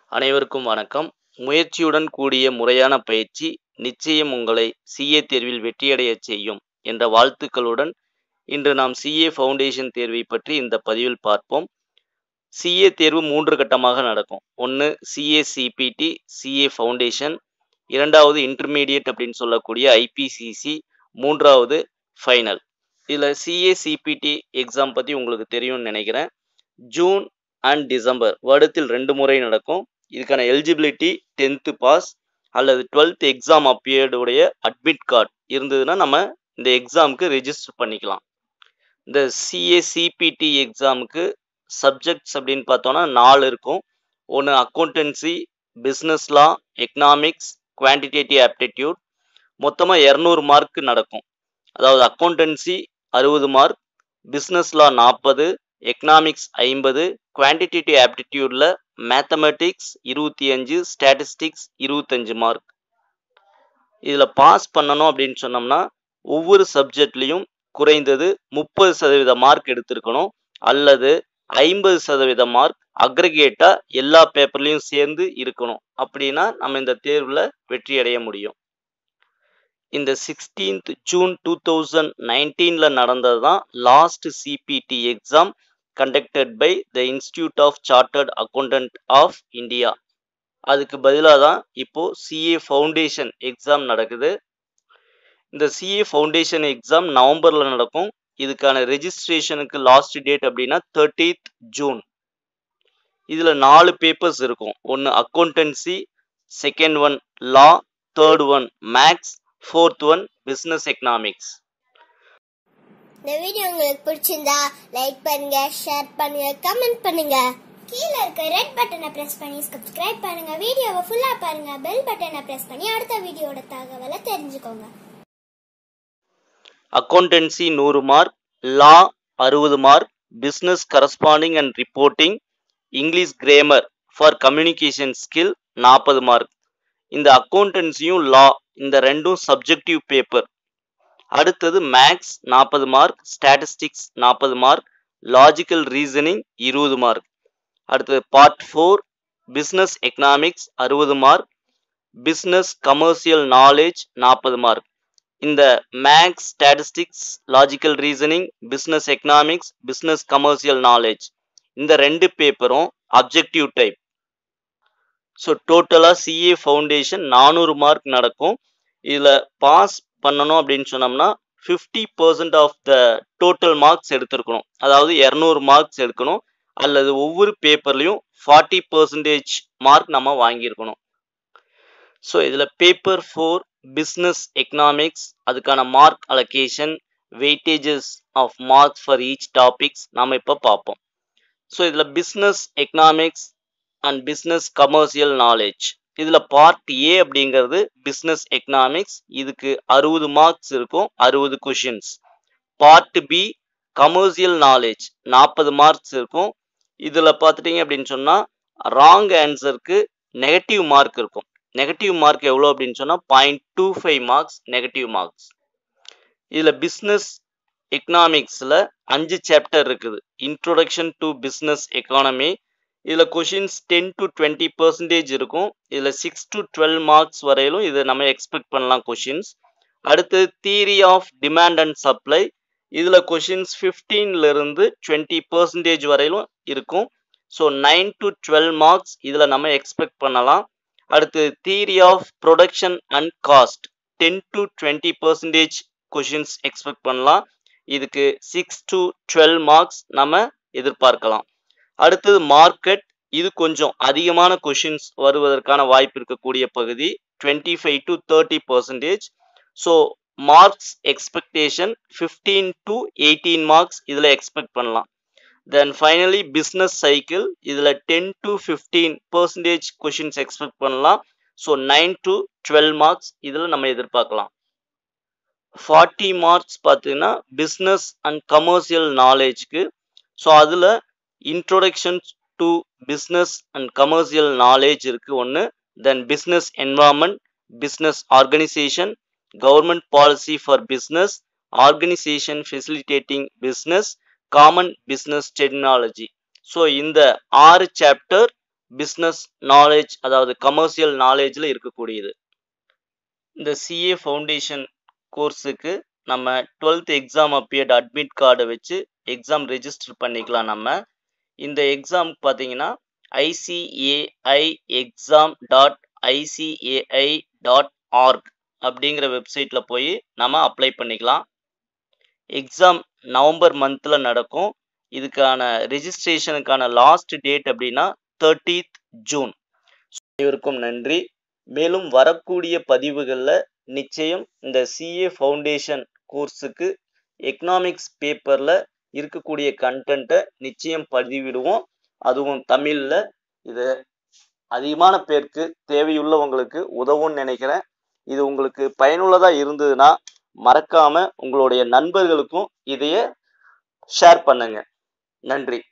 அனைவருக்கும் வணக்கம் முயற்சியுடன் கூடிய முறையான பயிற்சி நிச்சயம் உங்களை சிஏ தேர்வில் வெற்றியடையச் செய்யும் என்ற வாழ்த்துக்களுடன் இன்று நாம் சிஏ ஃபவுண்டேஷன் தேர்வை பற்றி இந்த பதிவில் பார்ப்போம் சிஏ தேர்வு மூன்று கட்டமாக நடக்கும் ஒன்று சிஏ சிபிடி சிஏ ஃபவுண்டேஷன் இரண்டாவது இன்டர்மீடியட் அப்படின்னு சொல்லக்கூடிய ஐபிசிசி மூன்றாவது ஃபைனல் இதில் சிஏ சிபிடி எக்ஸாம் பற்றி உங்களுக்கு தெரியும்னு நினைக்கிறேன் ஜூன் அண்ட் டிசம்பர் வருடத்தில் ரெண்டு முறை நடக்கும் இதுக்கான எலிஜிபிலிட்டி டென்த்து பாஸ் அல்லது டுவெல்த் எக்ஸாம் அப்பியர்டுடைய அட்மிட் கார்டு இருந்ததுன்னா நம்ம இந்த எக்ஸாமுக்கு ரெஜிஸ்டர் பண்ணிக்கலாம் இந்த சிஏ சிபிடி எக்ஸாமுக்கு சப்ஜெக்ட்ஸ் அப்படின்னு பார்த்தோன்னா நாலு இருக்கும் ஒன்று accountancy business law economics quantitative aptitude மொத்தமாக இரநூறு மார்க் நடக்கும் அதாவது அக்கௌண்டன்சி அறுபது மார்க் பிஸ்னஸ் லா நாற்பது எக்கனாமிக்ஸ் ஐம்பது குவான்டிடேட்டிவ் ஆப்டிடியூடில் மேத்தமெட்டிக்ஸ் இருபத்தி அஞ்சு ஸ்டாட்டிஸ்டிக்ஸ் இருபத்தஞ்சு மார்க் இதில் பாஸ் பண்ணணும் அப்படின்னு சொன்னோம்னா ஒவ்வொரு சப்ஜெக்ட்லேயும் குறைந்தது முப்பது சதவீத மார்க் எடுத்திருக்கணும் அல்லது ஐம்பது சதவீத மார்க் அக்ரிகேட்டாக எல்லா பேப்பர்லேயும் சேர்ந்து இருக்கணும் அப்படின்னா நம்ம இந்த தேர்வில் வெற்றி அடைய முடியும் இந்த சிக்ஸ்டீன்த் ஜூன் டூ தௌசண்ட் நைன்டீனில் நடந்தது தான் last CPT exam conducted by the institute of chartered accountant of India அதுக்கு பதிலாக தான் இப்போது சிஏ ஃபவுண்டேஷன் எக்ஸாம் நடக்குது இந்த சிஏ ஃபவுண்டேஷன் எக்ஸாம் நவம்பரில் நடக்கும் இதுக்கான ரெஜிஸ்ட்ரேஷனுக்கு லாஸ்ட் டேட் அப்படின்னா தேர்ட்டீத் ஜூன் இதில் நாலு பேப்பர்ஸ் இருக்கும் ஒன்று accountancy second one law third one maths fourth one business economics இந்த வீடியோ உங்களுக்கு பிடிச்சிருந்தா லைக் பண்ணுங்க ஷேர் பண்ணுங்க கமெண்ட் பண்ணுங்க கீழ இருக்க ரெட் பட்டனை பிரஸ் பண்ணி சப்ஸ்கிரைப் பண்ணுங்க வீடியோவை ஃபுல்லா பாருங்க பெல் பட்டனை பிரஸ் பண்ணி அடுத்த வீடியோட தகவலை தெரிஞ்சுக்கோங்க அக்கௌண்டன்சி நூறு மார்க் லா அறுபது mark business corresponding and reporting English grammar for communication skill நாற்பது மார்க் இந்த அக்கௌண்டன்சியும் லா இந்த ரெண்டும் சப்ஜெக்டிவ் பேப்பர் அடுத்தது மேக்ஸ் நாற்பது மார்க் ஸ்டாட்டிஸ்டிக்ஸ் நாற்பது மார்க் லாஜிக்கல் ரீசனிங் இருபது மார்க் அடுத்தது பார்ட் ஃபோர் பிஸ்னஸ் எக்கனாமிக்ஸ் அறுபது மார்க் பிஸ்னஸ் கமர்ஷியல் நாலேஜ் நாற்பது மார்க் இந்த maths statistics logical reasoning business economics business commercial knowledge இந்த ரெண்டு பேப்பரும் அப்ஜெக்டிவ் டைப் ஸோ டோட்டலாக சிஏ ஃபவுண்டேஷன் நானூறு மார்க் நடக்கும் இதில் பாஸ் பண்ணணும் அப்படின்னு சொன்னோம்னா fifty percent of the total marks எடுத்திருக்கணும் அதாவது இரநூறு மார்க்ஸ் எடுக்கணும் அல்லது ஒவ்வொரு பேப்பர்லையும் ஃபார்ட்டி பர்சன்டேஜ் மார்க் நம்ம வாங்கியிருக்கணும் ஸோ இதில் பேப்பர் ஃபோர் பிஸ்னஸ் எக்கனாமிக்ஸ் அதுக்கான mark allocation weightages of marks for each topics நாம் இப்போ பார்ப்போம் ஸோ இதில் business economics and business commercial knowledge இதில் பார்ட் ஏ அப்படிங்கிறது பிஸ்னஸ் எக்கனாமிக்ஸ் இதுக்கு அறுபது மார்க்ஸ் இருக்கும் அறுபது questions part B commercial knowledge நாற்பது மார்க்ஸ் இருக்கும் இதில் பார்த்துட்டிங்க அப்படின்னு சொன்னால் ராங் ஆன்சருக்கு நெகட்டிவ் மார்க் இருக்கும் நெகட்டிவ் மார்க் எவ்வளோ அப்படின்னு சொன்னால் point two five marks negative marks இதில் பிஸ்னஸ் எக்கனாமிக்ஸில் அஞ்சு சாப்டர் இருக்குது இன்ட்ரோடக்ஷன் டு பிஸ்னஸ் எக்கானமி இதில் questions ten to twenty percentage இருக்கும் இதில் சிக்ஸ் டு டுவெல் மார்க்ஸ் வரையிலும் இதை நம்ம எக்ஸ்பெக்ட் பண்ணலாம் கொஷின்ஸ் அடுத்து theory of demand and supply இதில் கொஷின்ஸ் ஃபிஃப்டீன்லேருந்து டுவெண்ட்டி பர்சன்டேஜ் வரையிலும் இருக்கும் so nine to twelve marks இதில் நம்ம எக்ஸ்பெக்ட் பண்ணலாம் அடுத்து theory of production and cost ten to twenty percentage questions expect பண்ணலாம் இதுக்கு சிக்ஸ் டு டுவெல் மார்க்ஸ் நம்ம எதிர்பார்க்கலாம் அடுத்தது மார்க்கெட் இது கொஞ்சம் அதிகமான கொஷின்ஸ் வருவதற்கான வாய்ப்பு இருக்கக்கூடிய பகுதி twenty five to thirty percentage so marks expectation fifteen to eighteen marks இதில் எக்ஸ்பெக்ட் பண்ணலாம் தென் ஃபைனலி பிஸ்னஸ் சைக்கிள் இதில் ten to fifteen percentage questions expect பண்ணலாம் so nine to twelve marks இதில் நம்ம எதிர்பார்க்கலாம் ஃபார்ட்டி மார்க்ஸ் பார்த்தீங்கன்னா பிஸ்னஸ் அண்ட் கமர்ஷியல் நாலேஜ்க்கு so அதில் introduction to business and commercial knowledge இருக்குது ஒன்று then business environment business organisation government policy for business organisation facilitating business common business technology so இந்த ஆறு சாப்டர் பிஸ்னஸ் நாலேஜ் அதாவது commercial நாலேஜில் இருக்கக்கூடியது இந்த சிஏ ஃபவுண்டேஷன் கோர்ஸுக்கு நம்ம டுவெல்த் எக்ஸாம் அப்பியர்ட் அட்மிட் கார்டை வச்சு எக்ஸாம் ரெஜிஸ்டர் பண்ணிக்கலாம் நம்ம இந்த எக்ஸாம் பார்த்தீங்கன்னா ICAI exam dot ICAI dot org அப்படிங்கிற வெப்சைட்டில் போய் நம்ம அப்ளை பண்ணிக்கலாம் எக்ஸாம் நவம்பர் மந்தில் நடக்கும் இதுக்கான ரெஜிஸ்ட்ரேஷனுக்கான லாஸ்ட் டேட் அப்படின்னா தேர்ட்டீத் ஜூன் அனைவருக்கும் நன்றி மேலும் வரக்கூடிய பதிவுகளில் நிச்சயம் இந்த சிஏ ஃபவுண்டேஷன் கோர்ஸுக்கு எக்கனாமிக்ஸ் பேப்பரில் இருக்கக்கூடிய கண்டென்ட்டை நிச்சயம் பதிவிடுவோம் அதுவும் தமிழில் இது அதிகமான பேருக்கு தேவையுள்ளவங்களுக்கு உதவும்னு நினைக்கிறேன் இது உங்களுக்கு பயனுள்ளதாக இருந்ததுன்னா மறக்காம உங்களுடைய நண்பர்களுக்கும் இதைய ஷேர் பண்ணுங்க நன்றி